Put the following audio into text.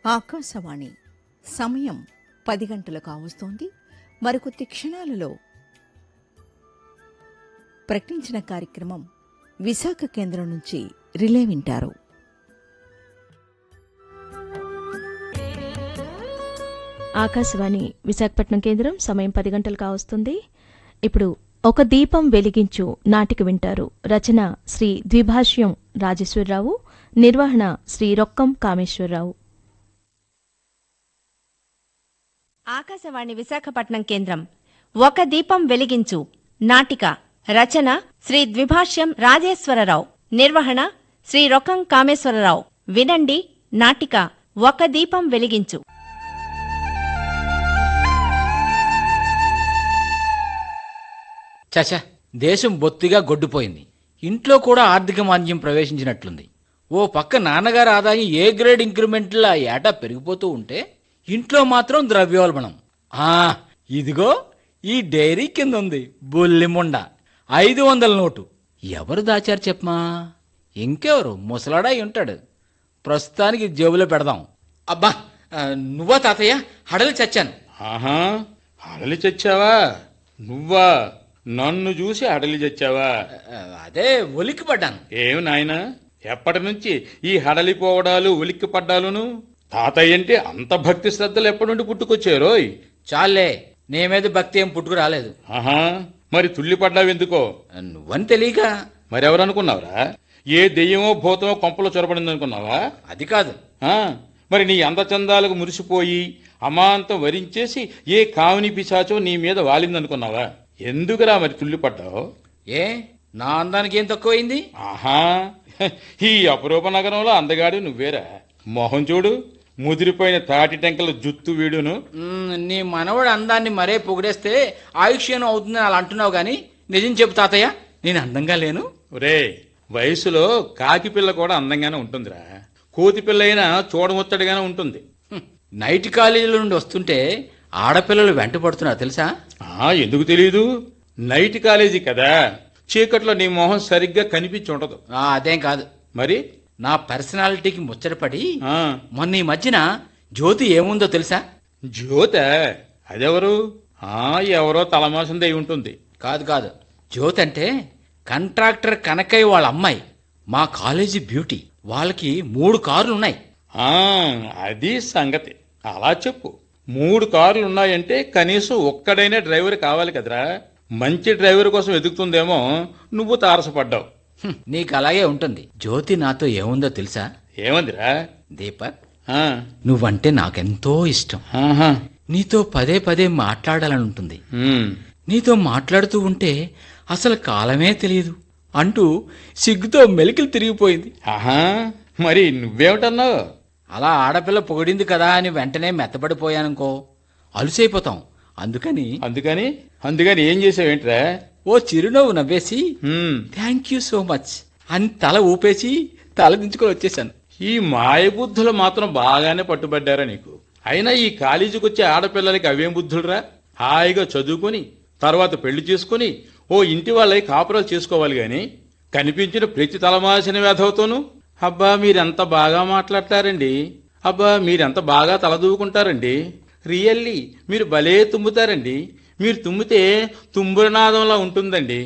ఆకాశవాణి సమయం పది గంటలు కావస్తోంది మరికొద్ది క్షణాలలో ప్రకటించిన కార్యక్రమం విశాఖ కేంద్రం నుంచి రిలే వింటారు ఆకాశవాణి విశాఖపట్నం కేంద్రం సమయం పది గంటలు కావస్తుంది ఇప్పుడు ఒక దీపం వెలిగించు నాటిక వింటారు రచన శ్రీ ద్విభాష్యం రాజేశ్వరరావు నిర్వహణ శ్రీ రొక్కం కామేశ్వరరావు ఆకాశవాణి విశాఖపట్నం కేంద్రం ఒక దీపం వెలిగించు నాటిక రచన శ్రీ ద్విభాష్యం రాజేశ్వరరావు నిర్వహణ శ్రీ రొక్కం కామేశ్వరరావు వినండి నాటిక ఒక దీపం వెలిగించు చచ దేశం బొత్తిగా గొడ్డుపోయింది ఇంట్లో కూడా ఆర్థిక మాంద్యం ప్రవేశించినట్లుంది ఓ పక్క నాన్నగారి ఆదాయం ఏ గ్రేడ్ ఇంక్రిమెంట్లా ఏటా పెరిగిపోతూ ఉంటే ఇంట్లో మాత్రం ద్రవ్యోల్బణం ఆ ఇదిగో ఈ డైరీ కింద ఉంది బుల్లిముండ ఐదు వందల నోటు ఎవరు దాచారు చెప్పమా ఇంకెవరు ముసలాడా అయి ఉంటాడు ప్రస్తుతానికి జేబులో పెడదాం అబ్బా ఆ, నువ్వా తాతయ్య హడలి చచ్చాను ఆహా అడలి చచ్చావా నువ్వా నన్ను చూసి అడలి చచ్చావా ఆ, అదే ఒలిక్కి పడ్డాను ఏం నాయనా ఎప్పటి నుంచి ఈ హడలిపోవడాలు ఉలిక్కి పడ్డాలును తాతయ్య అంటే అంత భక్తి శ్రద్ధలు ఎప్పటి నుండి పుట్టుకొచ్చారోయ్ చాలే నీ మీద భక్తి ఏం పుట్టుకు రాలేదు ఆహా మరి తుల్లి పడ్డావెందుకో నువ్వని తెలియక మరెవరనుకున్నావురా ఏ దెయ్యమో భూతమో కొంపలో చొరబడింది అనుకున్నావా అది కాదు ఆ, మరి నీ అందచందాలకు మురిసిపోయి అమాంతం వరించేసి ఏ కావుని పిశాచో నీ మీద వాలిందనుకున్నావా ఎందుకురా మరి తుల్లి పడ్డావు ఏ నా అందానికి ఏం తక్కువైంది ఆహా ఈ అపురూప నగరంలో అందగాడు నువ్వేరా మొహం చూడు ముదిరిపోయిన తాటి టెంకల జుత్తు వీడును మ్, నీ మనవడు అందాన్ని మరే పొగిడేస్తే ఆయుష్యం అవుతుందని అలా అంటున్నావు గాని నిజం చెప్పు తాతయ్య నేను అందంగా లేను ఒరే వయసులో కాకి పిల్ల కూడా అందంగానే ఉంటుందిరా కోతి పిల్ల అయినా చూడముచ్చడిగానే ఉంటుంది హ్మ్, నైట్ కాలేజీల నుండి వస్తుంటే ఆడపిల్లలు వెంట పడుతున్నారు తెలుసా ఆ ఎందుకు తెలియదు నైట్ కాలేజీ కదా చీకట్లో నీ మొహం సరిగ్గా కనిపించి ఉండదు ఆ, అదేం కాదు మరి నా పర్సనాలిటీకి ముచ్చటపడి ఆ మొన్న ఈ మధ్యన జ్యోతి ఏముందో తెలుసా జ్యోత అదెవరు ఆ ఎవరో తలమాసం దై ఉంటుంది కాదు కాదు జ్యోతి అంటే కాంట్రాక్టర్ కనకయ్య వాళ్ళ అమ్మాయి మా కాలేజీ బ్యూటీ వాళ్ళకి మూడు కార్లు ఉన్నాయి ఆ అది సంగతి అలా చెప్పు మూడు కార్లు ఉన్నాయంటే కనీసం ఒక్కడైనా డ్రైవర్ కావాలి కదరా మంచి డ్రైవర్ కోసం వెతుకుతుందేమో నువ్వు తారసపడ్డావు హ్మ్, నీకు అలాగే ఉంటుంది జ్యోతి నాతో ఏముందో తెలుసా ఏమందిరా దీపక్ ఆ, నువ్వంటే నాకెంతో ఇష్టం ఆహా, నీతో పదే పదే మాట్లాడాలని ఉంటుంది ఉమ్, నీతో మాట్లాడుతూ ఉంటే అసలు కాలమే తెలియదు అంటూ సిగ్గుతో మెలికలు తిరిగిపోయింది ఆహా మరి నువ్వేమిటన్నావు అలా ఆడపిల్ల పొగిడింది కదా అని వెంటనే మెత్తబడిపోయానుకో అలుసైపోతాం అందుకని అందుకని అందుకని ఏం చేసావేంట్రా ఓ చిరునవ్వు నవ్వేసి um, thank you so much అని తల ఊపేసి తల దించుకొని వచ్చేసాను ఈ మాయబుద్ధులు మాత్రం బాగానే పట్టుబడ్డారా నీకు అయినా ఈ కాలేజీకి వచ్చే ఆడపిల్లలకి అవేం బుద్ధులురా హాయిగా చదువుకొని తర్వాత పెళ్లి చేసుకుని ఓ ఇంటి వాళ్ళై కాపురాలు చేసుకోవాలి గాని కనిపించిన ప్రతి తలమాసిన వేధవతోనూ అబ్బా మీరెంత బాగా మాట్లాడతారండి అబ్బా మీరెంత బాగా తలదూకుంటారండి రియల్లీ మీరు భలే తుమ్ముతారండి మీరు తుమ్మితే తుంబురనాదంలా ఉంటుందండి